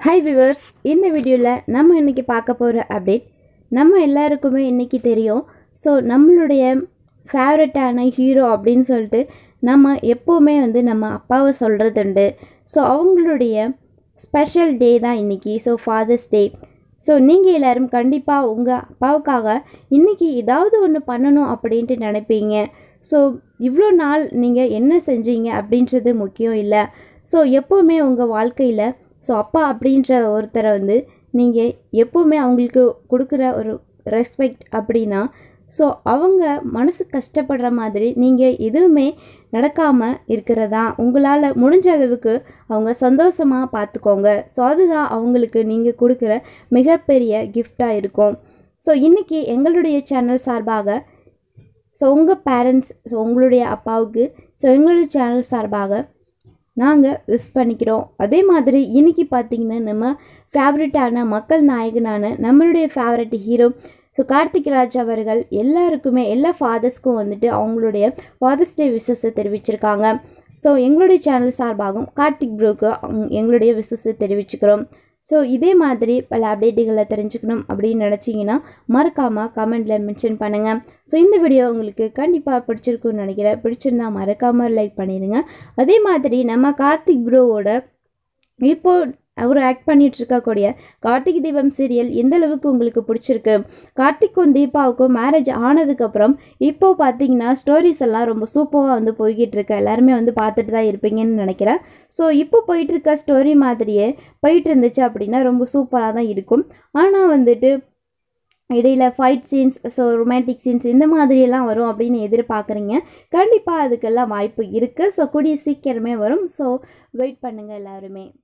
hi viewers இந்த வீடியோவில் நம்ம இன்றைக்கி பார்க்க போகிற அப்டேட் நம்ம எல்லாருக்குமே இன்றைக்கி தெரியும் ஸோ நம்மளுடைய ஃபேவரட்டான ஹீரோ அப்படின்னு சொல்லிட்டு நம்ம எப்போவுமே வந்து நம்ம அப்பாவை சொல்கிறது உண்டு ஸோ அவங்களுடைய ஸ்பெஷல் டே தான் இன்றைக்கி ஸோ ஃபாதர்ஸ் டே ஸோ நீங்கள் எல்லோரும் கண்டிப்பாக உங்கள் அப்பாவுக்காக இன்றைக்கி ஏதாவது ஒன்று பண்ணணும் அப்படின்ட்டு நினைப்பீங்க ஸோ இவ்வளோ நாள் நீங்கள் என்ன செஞ்சீங்க அப்படின்றது முக்கியம் இல்லை ஸோ எப்போவுமே உங்கள் வாழ்க்கையில் ஸோ அப்பா அப்படின்ற ஒருத்தரை வந்து நீங்கள் எப்போவுமே அவங்களுக்கு கொடுக்குற ஒரு ரெஸ்பெக்ட் அப்படின்னா ஸோ அவங்க மனசு கஷ்டப்படுற மாதிரி நீங்கள் எதுவுமே நடக்காமல் இருக்கிறதா உங்களால் முடிஞ்ச அளவுக்கு அவங்க சந்தோஷமாக பார்த்துக்கோங்க ஸோ அதுதான் அவங்களுக்கு நீங்கள் கொடுக்குற மிகப்பெரிய கிஃப்டாக இருக்கும் ஸோ இன்றைக்கி எங்களுடைய சேனல் சார்பாக ஸோ உங்கள் பேரண்ட்ஸ் ஸோ உங்களுடைய அப்பாவுக்கு ஸோ எங்களுடைய சேனல் சார்பாக நாங்கள் விஷ் பண்ணிக்கிறோம் அதே மாதிரி இன்றைக்கி பார்த்திங்கன்னா நம்ம ஃபேவரட்டான மக்கள் நாயகனான நம்மளுடைய favourite hero so Karthik Raj அவர்கள் எல்லாருக்குமே எல்லா ஃபாதர்ஸ்க்கும் வந்துட்டு அவங்களுடைய ஃபாதர்ஸ் டே விஷஸை தெரிவிச்சிருக்காங்க ஸோ எங்களுடைய சேனல் சார்பாகவும் கார்த்திக் ப்ரோக்கு எங்களுடைய விஷஸை தெரிவிச்சுக்கிறோம் ஸோ இதே மாதிரி பல அப்டேட்டுகளை தெரிஞ்சுக்கணும் அப்படின்னு நினச்சிங்கன்னா மறக்காமல் கமெண்டில் மென்ஷன் பண்ணுங்கள் ஸோ இந்த வீடியோ உங்களுக்கு கண்டிப்பாக பிடிச்சிருக்குன்னு நினைக்கிறேன் பிடிச்சிருந்தா மறக்காமல் லைக் பண்ணிடுங்க அதே மாதிரி நம்ம கார்த்திக் ப்ரோவோட இப்போ அவர் ஆக்ட் பண்ணிட்டு இருக்கக்கூடிய கார்த்திக் தீபம் சீரியல் எந்த அளவுக்கு உங்களுக்கு பிடிச்சிருக்கு கார்த்திக்கும் தீபாவுக்கும் மேரேஜ் ஆனதுக்கப்புறம் இப்போ பார்த்தீங்கன்னா ஸ்டோரிஸ் எல்லாம் ரொம்ப சூப்பராக வந்து போய்கிட்டு இருக்கு எல்லாருமே வந்து பார்த்துட்டு தான் இருப்பீங்கன்னு நினைக்கிறேன் ஸோ இப்போ போயிட்டு இருக்க ஸ்டோரி மாதிரியே போயிட்டு இருந்துச்சு அப்படின்னா ரொம்ப சூப்பராக தான் இருக்கும் ஆனால் வந்துட்டு இடையில் fight scenes so romantic scenes இந்த மாதிரியெல்லாம் வரும் அப்படின்னு எதிர்பார்க்குறீங்க கண்டிப்பாக அதுக்கெல்லாம் வாய்ப்பு இருக்குது ஸோ கூடிய சீக்கிரமே வரும் ஸோ வெயிட் பண்ணுங்கள் எல்லாருமே